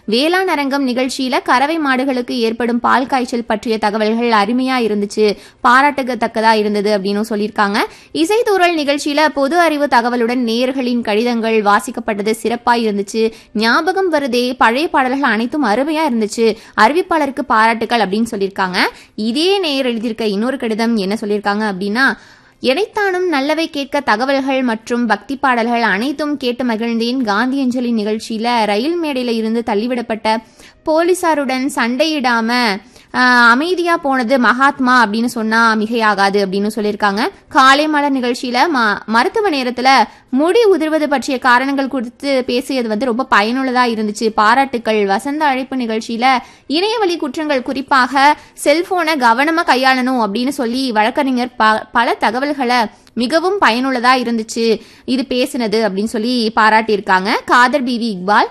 வேளாண் அரங்கம் நிகழ்ச்சியில கறவை மாடுகளுக்கு ஏற்படும் பால் காய்ச்சல் பற்றிய தகவல்கள் அருமையா இருந்துச்சு பாராட்டத்தக்கதா இருந்தது அப்படின்னு சொல்லியிருக்காங்க இசைத்தூரல் நிகழ்ச்சியில பொது அறிவு தகவலுடன் நேயர்களின் கடிதங்கள் வாசிக்கப்பட்டது சிறப்பாக இருந்துச்சு ஞாபகம் வருதே பழைய பாடல்கள் அனைத்தும் அருமையா இருந்துச்சு அறிவிப்பாளருக்கு பாராட்டுகள் அப்படின்னு சொல்லியிருக்காங்க இதே நேயர் எழுதியிருக்க இன்னொரு கடிதம் என்ன சொல்லியிருக்காங்க அப்படின்னா எனைத்தானும் நல்லவை கேட்க தகவல்கள் மற்றும் பக்தி பாடல்கள் அனைத்தும் கேட்டு மகிழ்ந்தேன் காந்தி அஞ்சலி நிகழ்ச்சியில ரயில் மேடையில இருந்து தள்ளிவிடப்பட்ட போலீசாருடன் சண்டையிடாம ஆஹ், அமைதியா போனது மகாத்மா அப்படின்னு சொன்னா மிகையாகாது அப்படின்னு சொல்லியிருக்காங்க காலை மலர் நிகழ்ச்சியில ம- மருத்துவ நேரத்துல முடி உதிர்வது பற்றிய காரணங்கள் குறித்து பேசியது வந்து ரொம்ப பயனுள்ளதா இருந்துச்சு பாராட்டுக்கள் வசந்த அழைப்பு நிகழ்ச்சியில இணையவழி குற்றங்கள் குறிப்பாக செல்போனை கவனமா கையாளணும் அப்படின்னு சொல்லி வழக்கறிஞர் ப- பல தகவல்களை மிகவும் பயனுள்ளதா இருந்துச்சு இது பேசினது அப்படின்னு சொல்லி பாராட்டியிருக்காங்க காதர் பிவி இக்பால்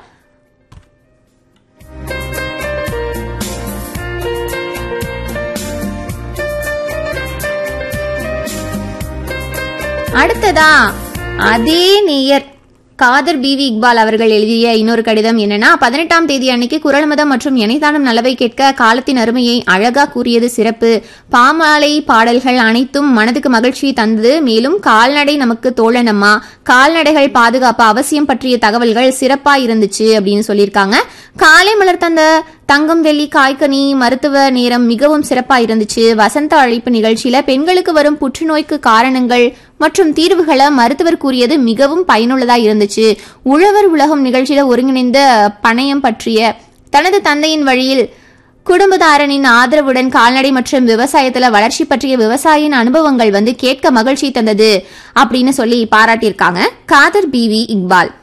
அடுத்ததா அதே நேயர் காதர் பிவி இக்பால் அவர்கள் எழுதிய இன்னொரு கடிதம் என்னன்னா பதினெட்டாம் தேதி அன்னைக்கு குரல் மதம் மற்றும் இணைதானம் நல்லவை கேட்க காலத்தின் அருமையை அழகா கூறியது சிறப்பு பாமாலை பாடல்கள் அனைத்தும் மனதுக்கு மகிழ்ச்சி தந்தது மேலும் கால்நடை நமக்கு தோழனம்மா கால்நடைகள் பாதுகாப்பு அவசியம் பற்றிய தகவல்கள் சிறப்பா இருந்துச்சு அப்படின்னு சொல்லியிருக்காங்க காலை மலர் தந்த தங்கம் வெள்ளி காய்கனி மருத்துவ நேரம் மிகவும் சிறப்பா இருந்துச்சு வசந்த அழைப்பு நிகழ்ச்சியில பெண்களுக்கு வரும் புற்றுநோய்க்கு காரணங்கள் மற்றும் தீர்வுகளை மருத்துவர் கூறியது மிகவும் பயனுள்ளதா இருந்துச்சு உழவர் உலகம் நிகழ்ச்சியில ஒருங்கிணைந்த பணயம் பற்றிய தனது தந்தையின் வழியில் குடும்பதாரனின் ஆதரவுடன் கால்நடை மற்றும் விவசாயத்துல வளர்ச்சி பற்றிய விவசாயியின் அனுபவங்கள் வந்து கேட்க மகிழ்ச்சி தந்தது அப்படின்னு சொல்லி பாராட்டியிருக்காங்க காதர் பிவி இக்பால்